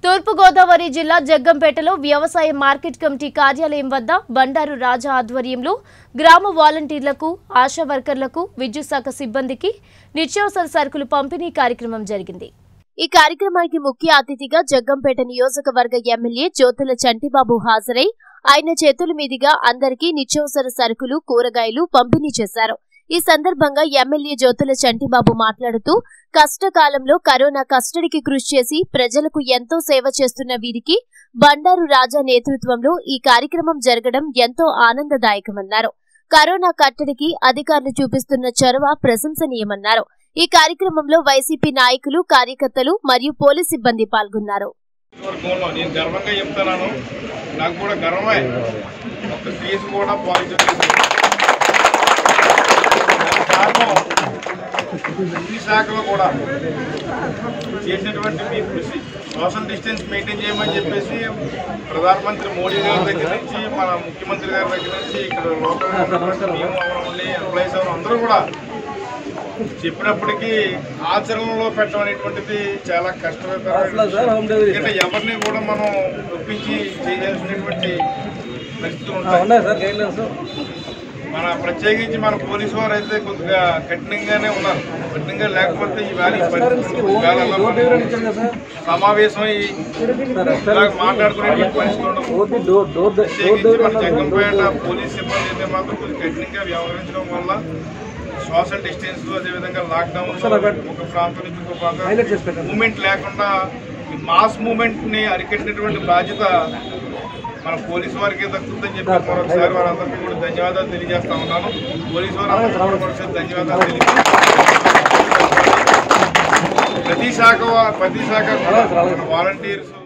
తూర్పుగోదావరి జిల్లా జగ్గంపేటలో వ్యవసాయ market committee కార్యాలయం వద్ద బండారు రాజా ఆధ్వర్యంలో గ్రామ వాలంటీర్లకు ఆశా వర్కర్లకు విద్యుత్ శాఖ సిబ్బందికి నిత్యావసర సరుకులు పంపిణీ కార్యక్రమం జరిగింది ఈ కార్యక్రమానికి ముఖ్య అతిథిగా జగ్గంపేట నియోజకవర్గ ఎమ్మెల్యే జ్యోతుల చంటిబాబు హాజరై ఆయన చేతుల మీదుగా అందరికీ నిత్యావసర సరుకులు కూరగాయలు పంపిణీ చేశారు ఈ సందర్భంగా ఎమ్మెల్యే జ్యోతుల చంటిబాబు మాట్లాడుతూ కష్టకాలంలో కరోనా కస్టడీకి కృషి చేసి ప్రజలకు ఎంతో సేవ చేస్తున్న వీరికి బండారు రాజా నేతృత్వంలో ఈ కార్యక్రమం జరగడం ఎంతో ఆనందదాయకమన్నారు కరోనా కట్టడికి అధికారులు చూపిస్తున్న చొరవ ప్రశంసనీయమన్నారు ఈ కార్యక్రమంలో వైసీపీ నాయకులు కార్యకర్తలు మరియు పోలీస్ సిబ్బంది పాల్గొన్నారు వర్గంలో నేను గర్వంగా చెప్తున్నాను నాకు కూడా గర్వమే ఒక కేసు కూడా పాజిటివ్ కేసు దానికి కారణం ఈ శాఖలో కూడా చేసినటువంటి మీ కృషి సోషల్ డిస్టెన్స్ మెయింటైన్ చేయమని చెప్పేసి ప్రధానమంత్రి మోడీ గారి దగ్గర నుంచి మన ముఖ్యమంత్రి గారి దగ్గర నుంచి ఇక్కడ లోకల్ ఉన్నటువంటి మేము అవనండి ఎంప్లాయీస్ అవరం అందరూ కూడా చెప్పినప్పటికీ ఆచరణలో పెట్టడం అనేటువంటిది చాలా కష్టమైన ఎందుకంటే ఎవరిని కూడా మనం ఒప్పించి చేయాల్సినటువంటి పరిస్థితులు ఉంటాయి ఉన్నాయి సార్ గైడ్లైన్స్ మన ప్రత్యేకించి మన పోలీసు వారు అయితే కొద్దిగా కఠినంగానే ఉన్నారు కఠినంగా లేకపోతే ఈవేళ ఈ పరిస్థితులు ఈవేళ ఎలా మనం సమావేశం అయ్యి ఇలాగ మాట్లాడుకునేటువంటి పరిస్థితులు ఉండవు ఓటీ డోర్ డోర్ డోర్ ప్రత్యేకించి మన జగ్గంపేట పోలీస్ సిబ్బంది అయితే మాత్రం కొంచెం కఠినంగా వ్యవహరించడం వల్ల సోషల్ డిస్టెన్స్ అదేవిధంగా లాక్డౌన్ ఒక ప్రాంతం నుంచి ఇంకో హైలైట్ చేసి ప్రాంతం పెట్టండి. మూమెంట్ లేకుండా ఈ మాస్ మూమెంట్ ని అరికట్టినటువంటి బాధ్యత మన పోలీసు వారికి దక్కుతుందని చెప్పి మరొకసారి వారందరికీ కూడా ధన్యవాదాలు తెలియజేస్తా ఉన్నాను పోలీసు వారందరికీ మరొకసారి ధన్యవాదాలు తెలియజేస్తాను ప్రతి శాఖ వా- ప్రతి శాఖ కూడా వాలంటీర్స్